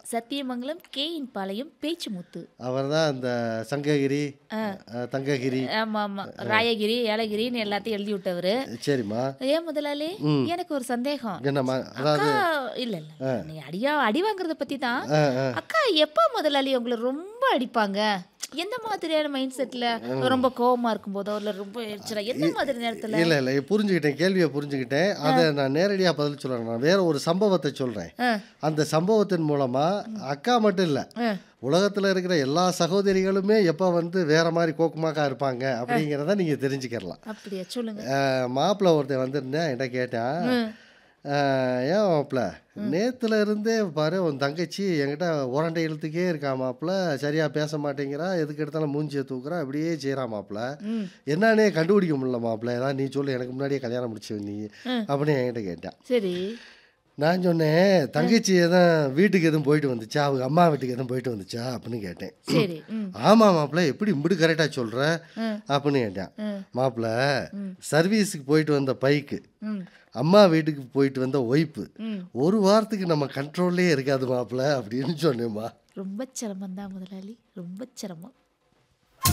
சத்தியமங்கலம் கேயின் பாளையம் பேச்சுமுத்து அவர் தான் இந்த சங்ககிரி அஹ், தங்ககிரி ஆமா ஆமா ராயகிரி ஏலகிரின்னு எல்லாத்தையும் எழுதி விட்டவரு சரிம்மா ஏன் முதலாளி எனக்கு ஒரு சந்தேகம் என்னம்மா அதாவது அக்கா இல்ல இல்ல நீ அடியா அடி வாங்குறத பத்தி தான் ஆ, ஆ. அக்கா எப்ப முதலாளி உங்களை ரொம்ப அடிப்பாங்க எந்த மாதிரியான மைண்ட் செட்ல ரொம்ப கோவமா இருக்கும்போதோ இல்ல ரொம்ப எரிச்சலா எந்த மாதிரி நேரத்துல இல்லை இல்லை புரிஞ்சுக்கிட்டேன் கேள்வியை புரிஞ்சுக்கிட்டேன் அதை நான் நேரடியாக பதில் சொல்கிறேன் நான் வேற ஒரு சம்பவத்தை சொல்கிறேன் ஆ, அந்த சம்பவத்தின் மூலமாக அக்கா மட்டும் இல்லை ஆ. உலகத்தில் இருக்கிற எல்லா சகோதரிகளுமே எப்போ வந்து வேற மாதிரி கோக்குமாக்கா இருப்பாங்க அப்படிங்கிறத நீங்கள் தெரிஞ்சுக்கிறலாம் அப்படியா சொல்லுங்க மாப்பிள்ளை ஒருத்தன் வந்திருந்தேன் என்கிட்ட கேட்டேன் அஹ், ஏன் மாப்பிள்ள நேத்துல இருந்தே பாரு உன் தங்கச்சி என்கிட்ட உரண்டை இழுத்துக்கே இருக்கா மாப்பிள்ள சரியா பேச மாட்டேங்கிறா எதுக்கு எடுத்தாலும் மூஞ்சியை தூக்குறா அப்படியே செய்கிறா மாப்பிள்ள ம் என்னன்னே கண்டுபிடிக்க முடியல மாப்பிள்ள ஏதாவது நீ சொல்லு எனக்கு முன்னாடியே கல்யாணம் முடிச்சு நீ அப்படின்னு என்கிட்ட கேட்டேன் சரி நான் சொன்னேன் தங்கச்சி எதுவும் வீட்டுக்கு எதுவும் போயிட்டு வந்துச்சா அவங்க அம்மா வீட்டுக்கு எதுவும் போயிட்டு வந்துச்சா அப்படின்னு கேட்டேன் சரி ம் ஆமா மாப்பிள்ள எப்படி இப்படி கரெக்டாக சொல்ற ம். அப்படின்னு கேட்டேன் ம். மாப்பிள்ள சர்வீஸுக்கு போயிட்டு வந்த பைக்கு ம் அம்மா வீட்டுக்கு போயிட்டு வந்த ஒய்ப்பு ம் ஒரு வாரத்துக்கு நம்ம கண்ட்ரோல்லே இருக்காது மாப்பிள்ள அப்படின்னு சொன்னேம்மா ரொம்ப சிரமம் தான் முதலாளி ரொம்ப சிரமம்